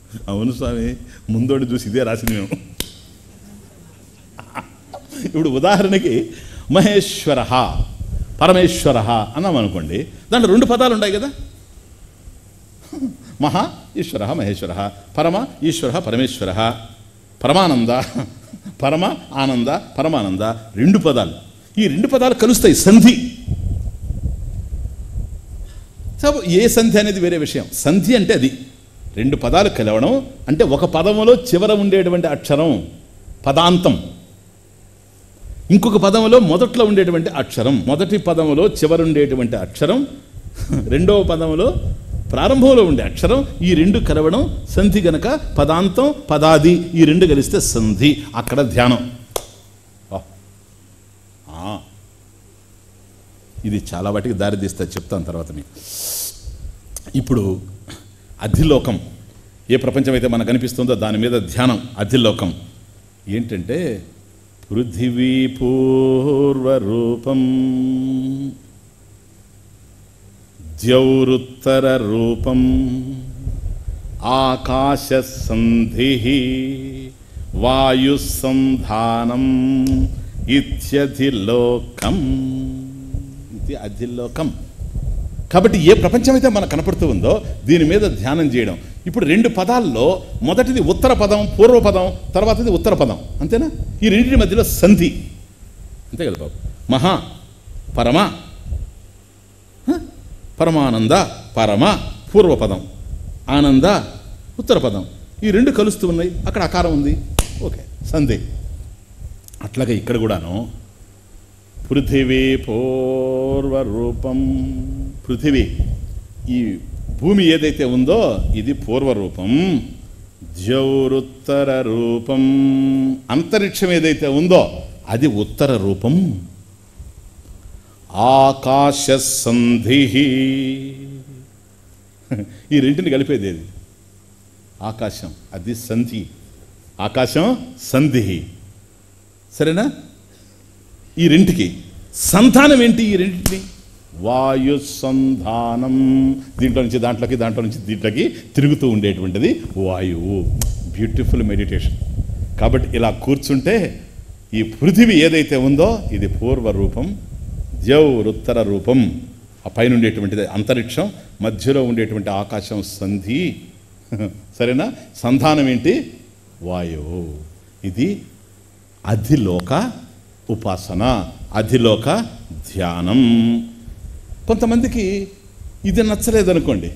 అవును స్వామి ముందోడి చూసి ఇదే రాసింది మేము ఇప్పుడు ఉదాహరణకి మహేశ్వర పరమేశ్వర అన్నాం అనుకోండి దాంట్లో రెండు పదాలు ఉన్నాయి కదా మహా ఈశ్వర మహేశ్వర పరమ ఈశ్వర పరమేశ్వర పరమానంద పరమ ఆనంద పరమానంద రెండు పదాలు ఈ రెండు పదాలు కలుస్తాయి సంధి సో ఏ సంధి అనేది వేరే విషయం సంధి అంటే అది రెండు పదాలు కలవడం అంటే ఒక పదములో చివర ఉండేటువంటి అక్షరం పదాంతం ఇంకొక పదములో మొదట్లో ఉండేటువంటి అక్షరం మొదటి పదములో చివర ఉండేటువంటి అక్షరం రెండవ పదములో ప్రారంభంలో ఉండే అక్షరం ఈ రెండు కలవడం సంధి గనక పదాంతం పదాది ఈ రెండు కలిస్తే సంధి అక్కడ ధ్యానం వా. ఆ. ఇది చాలా వాటికి దారి తీస్తే చెప్తాను తర్వాత మీకు ఇప్పుడు అధిలోకం ఏ ప్రపంచం అయితే మనకు కనిపిస్తుందో దాని మీద ధ్యానం అధిలోకం ఏంటంటే పృథివీ పూర్వరూపం ద్యౌరుత్తర రూపం ఆకాశ సంధి వాయుసంధానం ఇత్యధిలోకం ఇది అధిలోకం కాబట్టి ఏ ప్రపంచం అయితే మనకు కనపడుతూ ఉందో దీని మీద ధ్యానం చేయడం ఇప్పుడు రెండు పదాల్లో మొదటిది ఉత్తర పదం పూర్వ పదం తర్వాతది ఉత్తర పదం అంతేనా ఈ రెండింటి మధ్యలో సంధి అంతే కదా బాబు మహా పరమ హ? పరమానంద పరమ పూర్వపదం ఆనంద ఉత్తర పదం ఈ రెండు కలుస్తూ ఉన్నాయి అక్కడ అకారం ఉంది ఓకే సంధి అట్లాగే ఇక్కడ కూడాను పృథివీ పూర్వరూపం పృథివీ ఈ భూమి ఏదైతే ఉందో ఇది పూర్వరూపం ద్యౌరుత్తర రూపం అంతరిక్షం ఏదైతే ఉందో అది ఉత్తర రూపం ఆకాశ సంధి ఈ రెంటిని కలిపేది ఏది ఆకాశం అది సంధి ఆకాశం సంధి సరేనా ఈ రెంటికి సంధానం ఏంటి ఈ రెండింటిని వాయు సంధానం దీంట్లో నుంచి దాంట్లోకి దాంట్లో నుంచి దీంట్లోకి తిరుగుతూ ఉండేటువంటిది వాయువు బ్యూటిఫుల్ మెడిటేషన్ కాబట్టి ఇలా కూర్చుంటే ఈ పృథివీ ఏదైతే ఉందో ఇది పూర్వ రూపం ద్యౌరుత్తర రూపం ఆ పైన ఉండేటువంటిది అంతరిక్షం మధ్యలో ఉండేటువంటి ఆకాశం సంధి సరేనా సంధానం ఏంటి వాయువు ఇది అధిలోక ఉపాసన అధిలోక ధ్యానం కొంతమందికి ఇది నచ్చలేదనుకోండి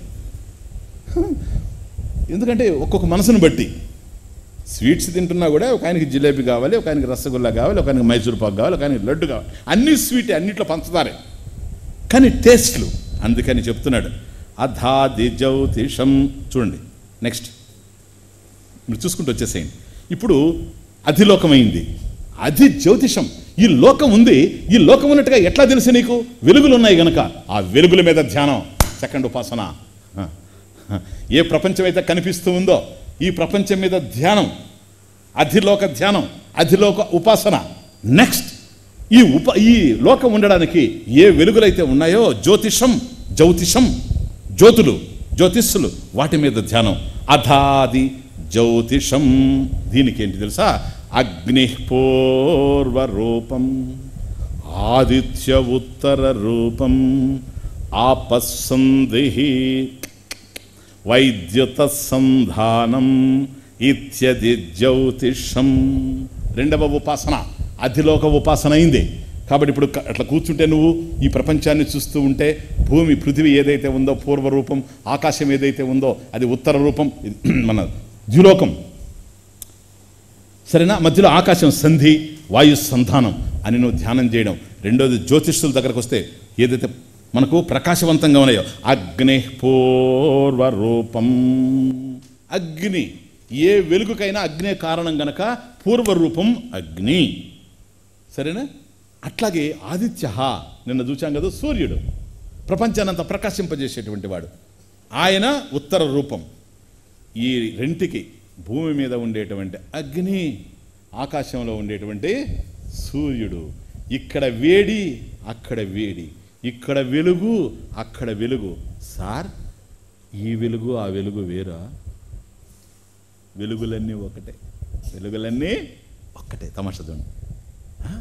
ఎందుకంటే ఒక్కొక్క మనసును బట్టి స్వీట్స్ తింటున్నా కూడా ఒక ఆయనకి జిలేబీ కావాలి ఒక ఆయనకి రసగుల్లా కావాలి ఒక ఆయనకి మైసూర్ పాక్ కావాలి ఒక ఆయనకి లడ్డు కావాలి అన్ని స్వీట్ అన్నిట్లో పంచదారే కానీ టేస్ట్లు అందుకని చెప్తున్నాడు అధాది జ్యోతిషం చూడండి నెక్స్ట్ మీరు చూసుకుంటూ వచ్చేసేయండి ఇప్పుడు అధిలోకమైంది అధి జ్యోతిషం ఈ లోకం ఉంది ఈ లోకం ఉన్నట్టుగా ఎట్లా తెలుసు నీకు వెలుగులు ఉన్నాయి గనక ఆ వెలుగుల మీద ధ్యానం సెకండ్ ఉపాసన ఆ. ఏ ప్రపంచం అయితే కనిపిస్తూ ఉందో ఈ ప్రపంచం మీద ధ్యానం అధిలోక ధ్యానం అధిలోక ఉపాసన నెక్స్ట్ ఈ ఉప ఈ లోకం ఉండడానికి ఏ వెలుగులైతే ఉన్నాయో జ్యోతిషం జ్యోతిషం జ్యోతులు జ్యోతిష్సులు వాటి మీద ధ్యానం అధాది జ్యోతిషం దీనికి ఏంటి తెలుసా అగ్ని పూర్వ రూపం ఆదిత్య ఉత్తర రూపం ఆపస్సంధి వైద్యుత సంధానం ఇత్యది జ్యోతిషం రెండవ ఉపాసన అధిలోక ఉపాసన అయింది కాబట్టి ఇప్పుడు క- అట్లా కూర్చుంటే నువ్వు ఈ ప్రపంచాన్ని చూస్తూ ఉంటే భూమి పృథివీ ఏదైతే ఉందో పూర్వ రూపం ఆకాశం ఏదైతే ఉందో అది ఉత్తర రూపం ఇది మన ద్యులోకం సరేనా మధ్యలో ఆకాశం సంధి వాయు సంధానం అని నువ్వు ధ్యానం చేయడం రెండోది జ్యోతిష్యుల దగ్గరకు వస్తే ఏదైతే మనకు ప్రకాశవంతంగా ఉన్నాయో అగ్ని పూర్వ రూపం అగ్ని ఏ వెలుగుకైనా అగ్నే కారణం గనక పూర్వ రూపం అగ్ని సరేనా అట్లాగే ఆదిత్య నిన్న చూచాం కదా సూర్యుడు ప్రపంచానంతా ప్రకాశింపజేసేటువంటి వాడు ఆయన ఉత్తర రూపం ఈ రెంటికి భూమి మీద ఉండేటువంటి అగ్ని ఆకాశంలో ఉండేటువంటి సూర్యుడు ఇక్కడ వేడి అక్కడ వేడి ఇక్కడ వెలుగు అక్కడ వెలుగు సార్ ఈ వెలుగు ఆ వెలుగు వేరా వెలుగులన్నీ ఒకటే వెలుగులన్నీ ఒక్కటే తమాషా చూడండి ఆ?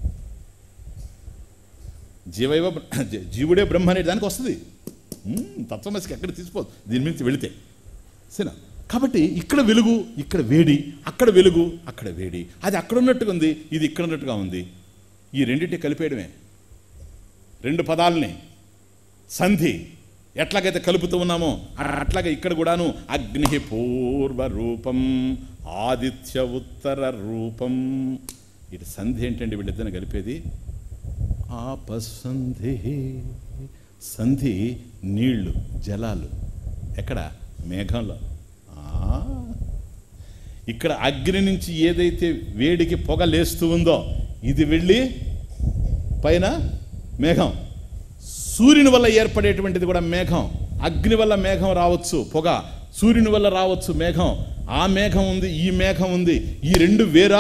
జీవైవ బ్ర- జీ- జీవుడే బ్రహ్మ అనే దానికి వస్తుంది ఉమ్, తత్వమసికి ఎక్కడ తీసిపోదు దీని నుంచి వెళితే సరేనా కాబట్టి ఇక్కడ వెలుగు ఇక్కడ వేడి అక్కడ వెలుగు అక్కడ వేడి అది అక్కడ ఉన్నట్టుగా ఉంది ఇది ఇక్కడ ఉన్నట్టుగా ఉంది ఈ రెండింటి కలిపేయడమే రెండు పదాలని సంధి ఎట్లాగైతే కలుపుతూ ఉన్నామో అట్లాగే ఇక్కడ కూడాను అగ్ని పూర్వ రూపం ఆదిత్య ఉత్తర రూపం ఇటు సంధి ఏంటండి వీళ్ళిద్దరిని కలిపేది ఆపసంధి సంధి నీళ్లు జలాలు ఎక్కడ మేఘంలో ఆ. ఇక్కడ అగ్ని నుంచి ఏదైతే వేడికి పొగ లేస్తూ ఉందో ఇది వెళ్ళి పైన మేఘం సూర్యుని వల్ల ఏర్పడేటువంటిది కూడా మేఘం అగ్ని వల్ల మేఘం రావచ్చు పొగ సూర్యుని వల్ల రావచ్చు మేఘం ఆ మేఘం ఉంది ఈ మేఘం ఉంది ఈ రెండు వేరా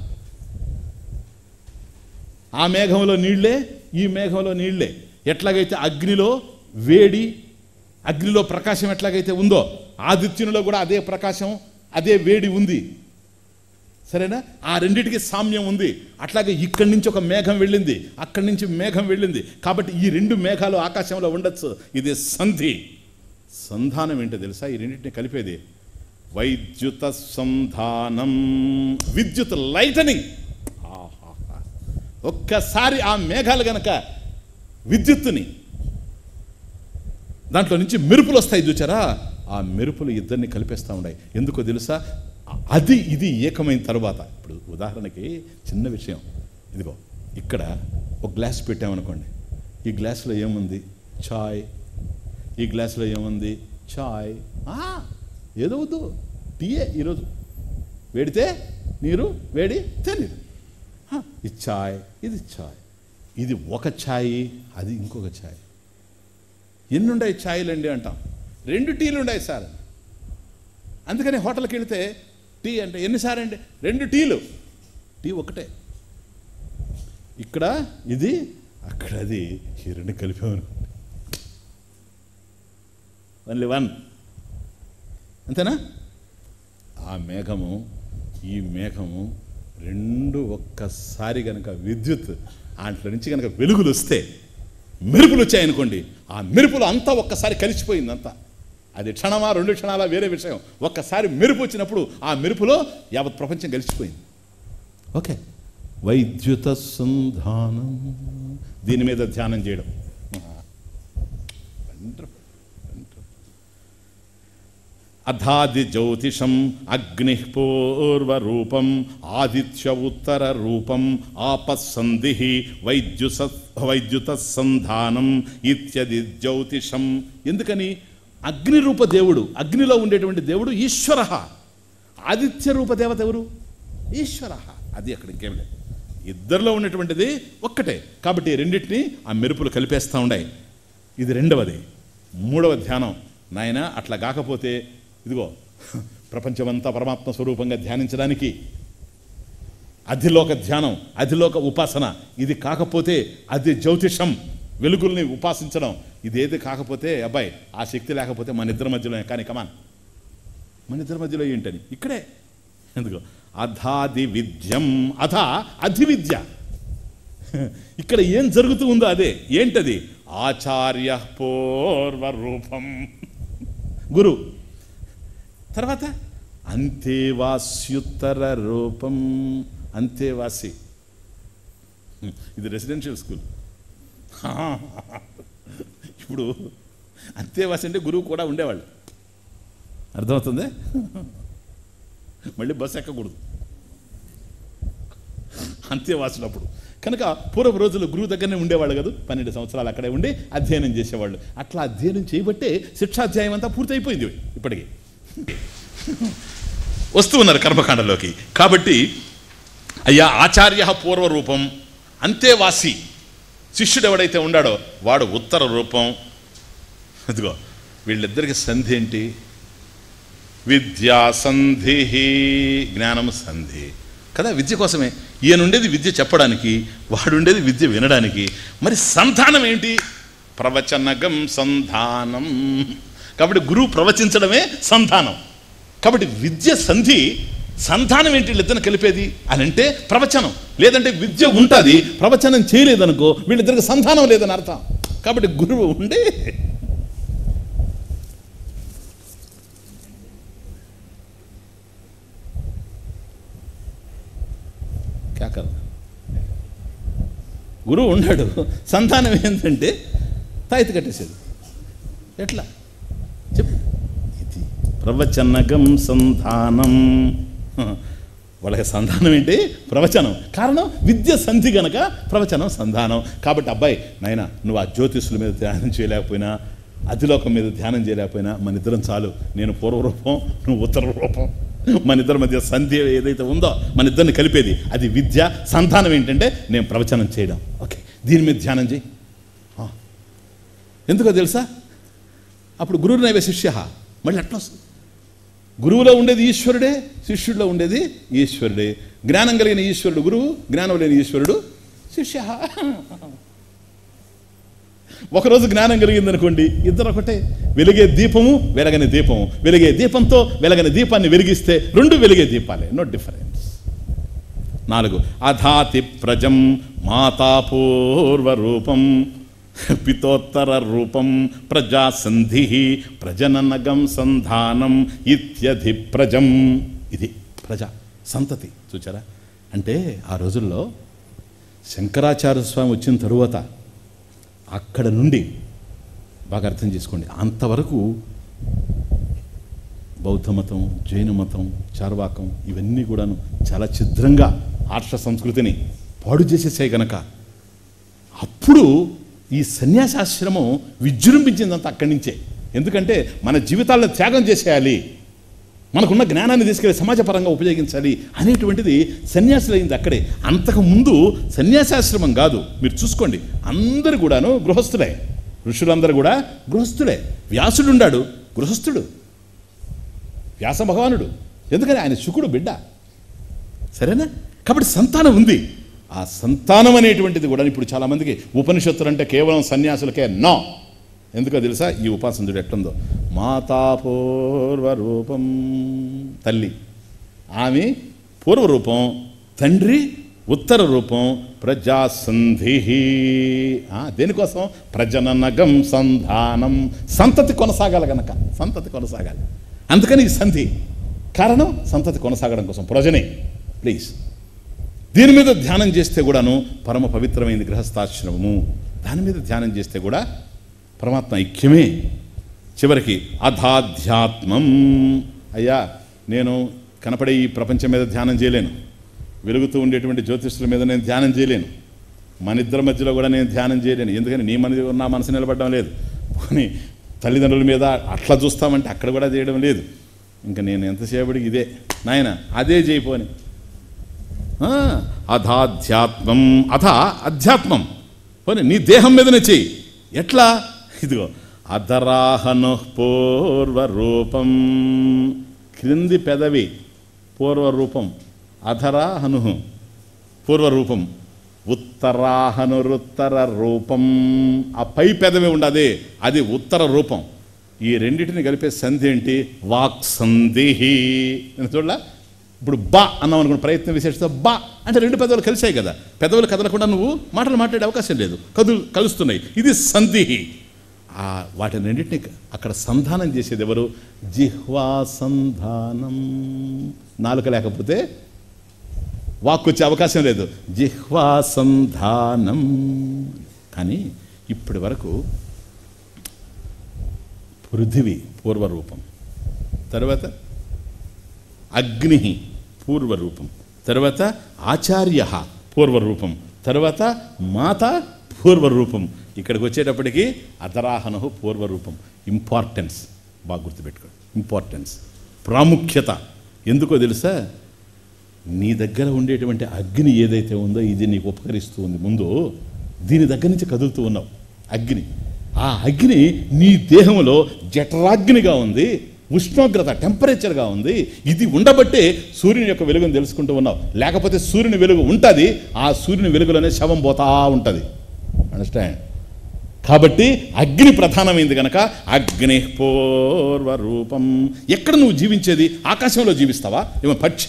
ఆ మేఘంలో నీళ్లే ఈ మేఘంలో నీళ్లే ఎట్లాగైతే అగ్నిలో వేడి అగ్నిలో ప్రకాశం ఎట్లాగైతే ఉందో ఆదిత్యునిలో కూడా అదే ప్రకాశం అదే వేడి ఉంది సరేనా ఆ రెండిటికి సామ్యం ఉంది అట్లాగే ఇక్కడి నుంచి ఒక మేఘం వెళ్ళింది అక్కడి నుంచి మేఘం వెళ్ళింది కాబట్టి ఈ రెండు మేఘాలు ఆకాశంలో ఉండొచ్చు ఇది సంధి సంధానం ఏంటో తెలుసా ఈ రెండింటిని కలిపేది వైద్యుత సంధానం విద్యుత్ లైటనింగ్ ఆహాహా. ఒక్కసారి ఆ మేఘాలు గనక విద్యుత్తుని దాంట్లో నుంచి మెరుపులు వస్తాయి చూచారా ఆ మెరుపులు ఇద్దరిని కలిపేస్తూ ఉన్నాయి ఎందుకో తెలుసా అది ఇది ఏకమైన తర్వాత ఇప్పుడు ఉదాహరణకి చిన్న విషయం ఇదిగో ఇక్కడ ఒక గ్లాస్ పెట్టామనుకోండి ఈ గ్లాసులో ఏముంది చాయ్ ఈ గ్లాసులో ఏముంది చాయ్ ఆ, ఏదో వద్దు టీయే ఈరోజు వేడితే నీరు వేడి నీరు ఇది చాయ్ ఇది చాయ్ ఇది ఒక ఛాయ్ అది ఇంకొక ఛాయ్ ఎన్ని ఉన్నాయి ఛాయలండి అంటాం రెండు టీలు ఉన్నాయి సార్ అందుకని హోటల్కి వెళితే టీ అంటే ఎన్నిసార్లు అండి రెండు టీలు టీ ఒకటే ఇక్కడ ఇది అక్కడ అది ఈ రెండు కలిపామను ఓన్లీ వన్ అంతేనా ఆ మేఘము ఈ మేఘము రెండు ఒక్కసారి గనక విద్యుత్ దాంట్లో నుంచి కనుక వెలుగులు వస్తే మెరుపులు వచ్చాయనుకోండి ఆ మెరుపులు అంతా ఒక్కసారి కలిసిపోయింది అంతా అది క్షణమా రెండు క్షణాలా వేరే విషయం ఒక్కసారి మెరుపు వచ్చినప్పుడు ఆ మెరుపులో యావత్ ప్రపంచం కలిసిపోయింది ఓకే వైద్యుత సంధానం దీని మీద ధ్యానం చేయడం Wonderful. Wonderful. అధాది జ్యోతిషం అగ్ని పూర్వరూపం ఆదిత్య ఉత్తర రూపం ఆపస్సంధి వైద్యుస వైద్యుత సంధానం ఇత్యది జ్యోతిషం ఎందుకని అగ్ని రూప దేవుడు అగ్నిలో ఉండేటువంటి దేవుడు ఈశ్వర ఆదిత్య రూప దేవత ఎవరు ఈశ్వర అది అక్కడ ఇంకేం లేదు ఇద్దరిలో ఉన్నటువంటిది ఒక్కటే కాబట్టి ఈ రెండింటిని ఆ మెరుపులు కలిపేస్తూ ఉన్నాయి ఇది రెండవది మూడవ ధ్యానం నాయన అట్లా కాకపోతే ఇదిగో ప్రపంచమంతా పరమాత్మ స్వరూపంగా ధ్యానించడానికి అధిలోక ధ్యానం అధిలోక ఉపాసన ఇది కాకపోతే అది జ్యోతిషం వెలుగుల్ని ఉపాసించడం ఇదేది కాకపోతే అబ్బాయి ఆ శక్తి లేకపోతే మన ఇద్దరి మధ్యలో కానీ కమాన్ మన ఇద్దరి మధ్యలో ఏంటని ఇక్కడే ఎందుకో అధాది విద్యం అధ అధి విద్య ఇక్కడ ఏం జరుగుతూ ఉందో అదే ఏంటది ఆచార్య పూర్వ రూపం గురు తర్వాత అంతేవాస్యుత్తర రూపం అంతేవాసి ఇది రెసిడెన్షియల్ స్కూల్ ఇప్పుడు అంతేవాసి అంటే గురువు కూడా ఉండేవాళ్ళు అర్థమవుతుంది మళ్ళీ బస్సు ఎక్కకూడదు అంత్యవాసులప్పుడు కనుక పూర్వ రోజులు గురువు దగ్గరనే ఉండేవాళ్ళు కదా పన్నెండు సంవత్సరాలు అక్కడే ఉండి అధ్యయనం చేసేవాళ్ళు అట్లా అధ్యయనం చేయబట్టే శిక్షాధ్యాయం అంతా పూర్తయిపోయింది ఇప్పటికి వస్తూ ఉన్నారు కర్మకాండలోకి కాబట్టి అయ్యా ఆచార్య పూర్వరూపం అంతేవాసి శిష్యుడు ఎవడైతే ఉన్నాడో వాడు ఉత్తర రూపం ఇదిగో వీళ్ళిద్దరికి సంధి ఏంటి విద్యా సంధి జ్ఞానం సంధి కదా విద్య కోసమే ఈయన ఉండేది విద్య చెప్పడానికి వాడు ఉండేది విద్య వినడానికి మరి సంధానం ఏంటి ప్రవచనగం సంధానం కాబట్టి గురువు ప్రవచించడమే సంధానం కాబట్టి విద్య సంధి సంతానం ఏంటి వీళ్ళిద్దరిని కలిపేది అని అంటే ప్రవచనం లేదంటే విద్య ఉంటుంది ప్రవచనం చేయలేదనుకో వీళ్ళిద్దరికి సంతానం లేదని అర్థం కాబట్టి గురువు ఉండి క్యాకర్ గురువు ఉన్నాడు సంతానం ఏంటంటే తాయితీ కట్టేసేది ఎట్లా చెప్పు ఇది ప్రవచనగం సంధానం హ, వాళ్ళకి సంధానం ఏంటి ప్రవచనం కారణం విద్య సంధి గనక ప్రవచనం సంధానం కాబట్టి అబ్బాయి నాయన నువ్వు ఆ జ్యోతిష్యుల మీద ధ్యానం చేయలేకపోయినా అతిలోకం మీద ధ్యానం చేయలేకపోయినా మన ఇద్దరం చాలు నేను పూర్వరూపం నువ్వు ఉత్తర రూపం మన ఇద్దరి మధ్య సంధి ఏదైతే ఉందో మన ఇద్దరిని కలిపేది అది విద్య సంధానం ఏంటంటే నేను ప్రవచనం చేయడం ఓకే దీని మీద ధ్యానం చేయి ఆ. ఎందుకో తెలుసా అప్పుడు గురువు నైవ శిష్య మళ్ళీ ఎట్లా వస్తుంది గురువులో ఉండేది ఈశ్వరుడే శిష్యుడిలో ఉండేది ఈశ్వరుడే జ్ఞానం కలిగిన ఈశ్వరుడు గురువు జ్ఞానం లేని ఈశ్వరుడు శిష్య ఒకరోజు జ్ఞానం కలిగింది అనుకోండి ఇద్దరు ఒకటే వెలిగే దీపము వెలగని దీపము వెలిగే దీపంతో వెలగని దీపాన్ని వెలిగిస్తే రెండు వెలిగే దీపాలే నో డిఫరెన్స్ నాలుగు అధాతి ప్రజం మాతాపూర్వ రూపం పితోత్తర రూపం ప్రజాసంధి ప్రజననగం సంధానం ఇత్యధి ప్రజం ఇది ప్రజ సంతతి చూచారా అంటే ఆ రోజుల్లో శంకరాచార్య స్వామి వచ్చిన తరువాత అక్కడ నుండి బాగా అర్థం చేసుకోండి అంతవరకు బౌద్ధ మతం జైన మతం చార్వాకం ఇవన్నీ కూడాను చాలా ఛిద్రంగా ఆర్ష సంస్కృతిని పాడు చేసేసాయి గనక అప్పుడు ఈ సన్యాసాశ్రమం విజృంభించిందంత అక్కడి నుంచే ఎందుకంటే మన జీవితాలను త్యాగం చేసేయాలి మనకున్న జ్ఞానాన్ని తీసుకెళ్ళి సమాజపరంగా ఉపయోగించాలి అనేటువంటిది సన్యాసులైంది అక్కడే అంతకు ముందు సన్యాసాశ్రమం కాదు మీరు చూసుకోండి అందరు కూడాను గృహస్థులే ఋషులందరూ కూడా గృహస్థులే వ్యాసుడుండాడు గృహస్థుడు వ్యాస భగవానుడు ఎందుకని ఆయన శుకుడు బిడ్డ సరేనా కాబట్టి సంతానం ఉంది ఆ సంతానం అనేటువంటిది కూడా ఇప్పుడు చాలామందికి ఉపనిషత్తులు అంటే కేవలం సన్యాసులకే నో ఎందుకో తెలుసా ఈ ఉపాసన ఎట్లుందో మాతాపూర్వ రూపం తల్లి ఆమె పూర్వరూపం తండ్రి ఉత్తర రూపం ప్రజాసంధి ఆ, దేనికోసం ప్రజననగం సంధానం సంతతి కొనసాగాలి గనక సంతతి కొనసాగాలి అందుకని ఈ సంధి కారణం సంతతి కొనసాగడం కోసం ప్రజనే ప్లీజ్ దీని మీద ధ్యానం చేస్తే కూడాను పరమ పవిత్రమైంది గృహస్థాశ్రమము దాని మీద ధ్యానం చేస్తే కూడా పరమాత్మ ఐక్యమే చివరికి అధాధ్యాత్మం అయ్యా నేను కనపడే ఈ ప్రపంచం మీద ధ్యానం చేయలేను వెలుగుతూ ఉండేటువంటి జ్యోతిష్యుల మీద నేను ధ్యానం చేయలేను మన ఇద్దరి మధ్యలో కూడా నేను ధ్యానం చేయలేను ఎందుకని నీ మన నా మనసు నిలబడడం లేదు పోనీ తల్లిదండ్రుల మీద అట్లా చూస్తామంటే అక్కడ కూడా చేయడం లేదు ఇంకా నేను ఎంతసేపటికి ఇదే నాయన అదే చేయిపోని ఆ, అధాధ్యాత్మం అథ అధ్యాత్మం పోనీ నీ దేహం మీదనే చెయ్యి ఎట్లా ఇదిగో అధరాహను పూర్వరూపం క్రింది పెదవి పూర్వరూపం అధరాహను పూర్వరూపం ఉత్తరాహనురుత్తర రూపం ఆ పై పెదవి ఉండదే అది ఉత్తర రూపం ఈ రెండింటిని కలిపే సంధి ఏంటి వాక్ సంధి నేను చూడలా ఇప్పుడు బా అన్నాం అనుకున్న ప్రయత్నం విశేషత బా అంటే రెండు పెదవులు కలిసాయి కదా పెదవులు కదలకుండా నువ్వు మాటలు మాట్లాడే అవకాశం లేదు కదులు కలుస్తున్నాయి ఇది సంధి ఆ వాటిని రెండింటిని అక్కడ సంధానం చేసేది ఎవరు జిహ్వా సంధానం నాలుక లేకపోతే వాక్కు వచ్చే అవకాశం లేదు జిహ్వా సంధానం కానీ ఇప్పటి వరకు పృథివీ పూర్వరూపం తర్వాత అగ్ని పూర్వరూపం తర్వాత ఆచార్య పూర్వరూపం తర్వాత మాత పూర్వరూపం ఇక్కడికి వచ్చేటప్పటికి అధరాహను పూర్వరూపం ఇంపార్టెన్స్ బాగా గుర్తుపెట్టుకోండి ఇంపార్టెన్స్ ప్రాముఖ్యత ఎందుకో తెలుసా నీ దగ్గర ఉండేటువంటి అగ్ని ఏదైతే ఉందో ఇది నీకు ఉపకరిస్తూ ఉంది ముందు దీని దగ్గర నుంచి కదులుతూ ఉన్నావు అగ్ని ఆ అగ్ని నీ దేహంలో జఠరాగ్నిగా ఉంది ఉష్ణోగ్రత టెంపరేచర్గా ఉంది ఇది ఉండబట్టే సూర్యుని యొక్క వెలుగును తెలుసుకుంటూ ఉన్నావు లేకపోతే సూర్యుని వెలుగు ఉంటుంది ఆ సూర్యుని వెలుగులోనే శవం పోతా ఉంటుంది అండర్స్టాండ్ కాబట్టి అగ్ని ప్రధానమైంది గనక అగ్ని పూర్వ రూపం ఎక్కడ నువ్వు జీవించేది ఆకాశంలో జీవిస్తావా ఏమో పక్ష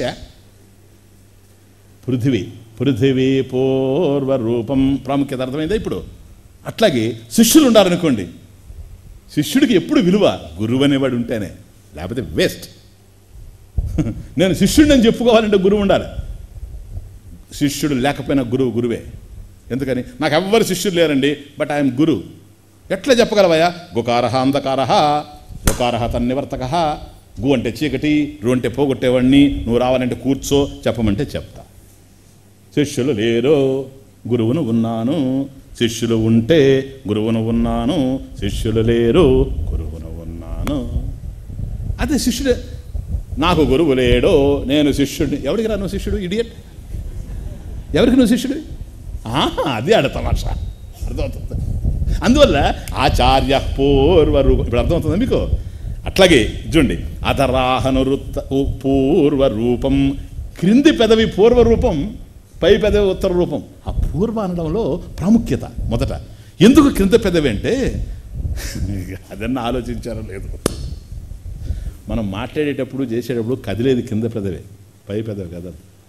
పృథివీ పృథివీ పూర్వ రూపం ప్రాముఖ్యత అర్థమైందా ఇప్పుడు అట్లాగే శిష్యులు ఉండాలనుకోండి శిష్యుడికి ఎప్పుడు విలువ గురువు అనేవాడు ఉంటేనే లేకపోతే వేస్ట్ నేను శిష్యుడిని అని చెప్పుకోవాలంటే గురువు ఉండాలి శిష్యుడు లేకపోయినా గురువు గురువే ఎందుకని నాకు ఎవ్వరు శిష్యులు లేరండి బట్ ఐఎమ్ గురు ఎట్లా చెప్పగలవయ్యా గుకారహ అంధకారహ గుకారహ తన్నివర్తక గు అంటే చీకటి రు అంటే పోగొట్టేవాడిని నువ్వు రావాలంటే కూర్చో చెప్పమంటే చెప్తా శిష్యులు లేరు గురువును ఉన్నాను శిష్యులు ఉంటే గురువును ఉన్నాను శిష్యులు లేరు గురువును ఉన్నాను అదే శిష్యుడే నాకు గురువు లేడు నేను శిష్యుడిని ఎవరికి రా నువ్వు శిష్యుడు ఇడియట్ ఎవరికి నువ్వు శిష్యుడు ఆహా, అది ఆడ తమాషా అర్థమవుతుంది అందువల్ల ఆచార్య పూర్వ రూపం ఇప్పుడు అర్థమవుతుందా మీకు అట్లాగే చూడండి అధరాహను వృత్త ఉ- పూర్వ రూపం క్రింది పెదవి పూర్వ రూపం పై పెదవి ఉత్తర రూపం ఆ పూర్వ అనడంలో ప్రాముఖ్యత మొదట ఎందుకు క్రింద పెదవి అంటే అదన్నా ఆలోచించారో లేదు మనం మాట్లాడేటప్పుడు చేసేటప్పుడు కదిలేది కింద పెదవే పై పెదవి కదా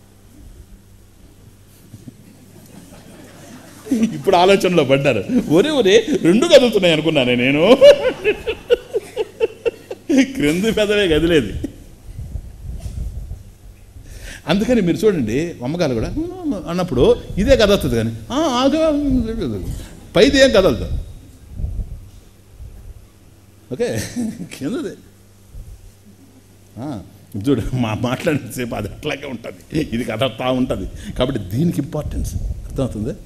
ఇప్పుడు ఆలోచనలో పడ్డారు ఒరే ఒరే రెండు కదులుతున్నాయి అనుకున్నానే నేను క్రింది పెదవే కదిలేది అందుకని మీరు చూడండి అమ్మగారు కూడా "ఉమ్" అన్నప్పుడు ఇదే కదులుతుంది కానీ "ఆ, ఆగు, ఆగు." పైది ఏం కదలదు ఓకే కిందది ఆ, చూడు మా మాట్లాడినంతసేపు అది అట్లాగే ఉంటుంది ఇది కదలుతూ ఉంటుంది కాబట్టి దీనికి ఇంపార్టెన్స్ అర్థమవుతుంది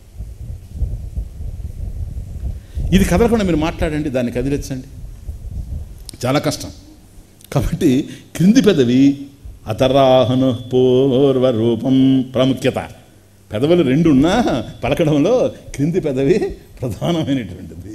ఇది కదలకుండా మీరు మాట్లాడండి దాన్ని కదిలించండి చాలా కష్టం కాబట్టి క్రింది పెదవి అతరాహను పూర్వ రూపం ప్రాముఖ్యత పెదవులు రెండున్నా పలకడంలో క్రింది పెదవి ప్రధానమైనటువంటిది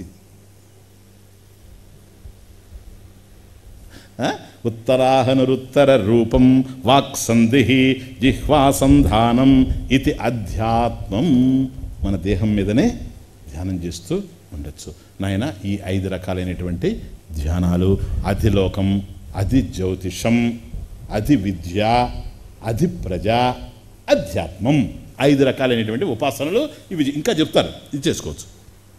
ఆ? ఉత్తరాహనురుత్తర రూపం వాక్సంధి జిహ్వాసంధానం ఇది అధ్యాత్మం మన దేహం మీదనే ధ్యానం చేస్తూ ఉండొచ్చు నాయన ఈ ఐదు రకాలైనటువంటి ధ్యానాలు అధిలోకం అధి జ్యోతిషం అధి విద్య అధి ప్రజ అధ్యాత్మం ఐదు రకాలైనటువంటి ఉపాసనలు ఇవి ఇంకా చెప్తారు ఇది చేసుకోవచ్చు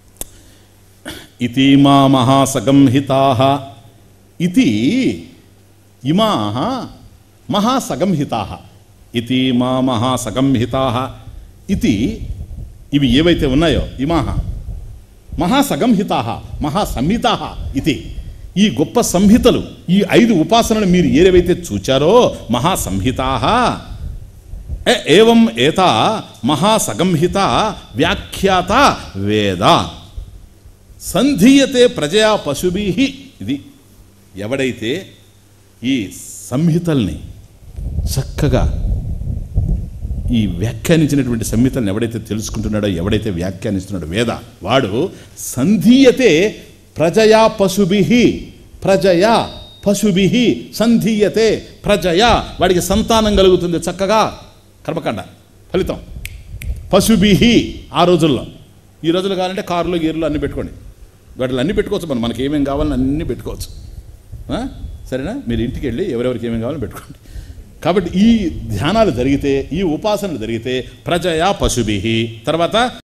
ఇతి మా మహాసగంహితా ఇది ఇమా మహాసగంహితా ఇది మా మహాసగంహితా ఇది ఇవి ఏవైతే ఉన్నాయో ఇమాహ మహాసగంహితా మహాసంహితా ఇది ఈ గొప్ప సంహితలు ఈ ఐదు ఉపాసనలు మీరు ఏవైతే చూచారో మహాసంహితా ఏ- ఏవం ఏత మహాసగంహిత వ్యాఖ్యాత వేద సంధీయతే ప్రజయా పశుభి ఇది ఎవడైతే ఈ సంహితల్ని చక్కగా ఈ వ్యాఖ్యానించినటువంటి సంహితలను ఎవడైతే తెలుసుకుంటున్నాడో ఎవడైతే వ్యాఖ్యానిస్తున్నాడో వేద వాడు సంధీయతే ప్రజయా పశుభి ప్రజయా పశుభి సంధీయతే ప్రజయా వాడికి సంతానం కలుగుతుంది చక్కగా కర్మకాండ ఫలితం పశుభి ఆ రోజుల్లో ఈ రోజులు కావాలంటే కారులో గీర్లు అన్నీ పెట్టుకోండి వాటిలో అన్నీ పెట్టుకోవచ్చు మనం మనకి ఏమేమి కావాలని అన్నీ పెట్టుకోవచ్చు ఆ? సరేనా మీరు ఇంటికి వెళ్ళి ఎవరెవరికి ఏమేమి కావాలో పెట్టుకోండి కాబట్టి ఈ ధ్యానాలు జరిగితే ఈ ఉపాసనలు జరిగితే ప్రజయా పశుభి తర్వాత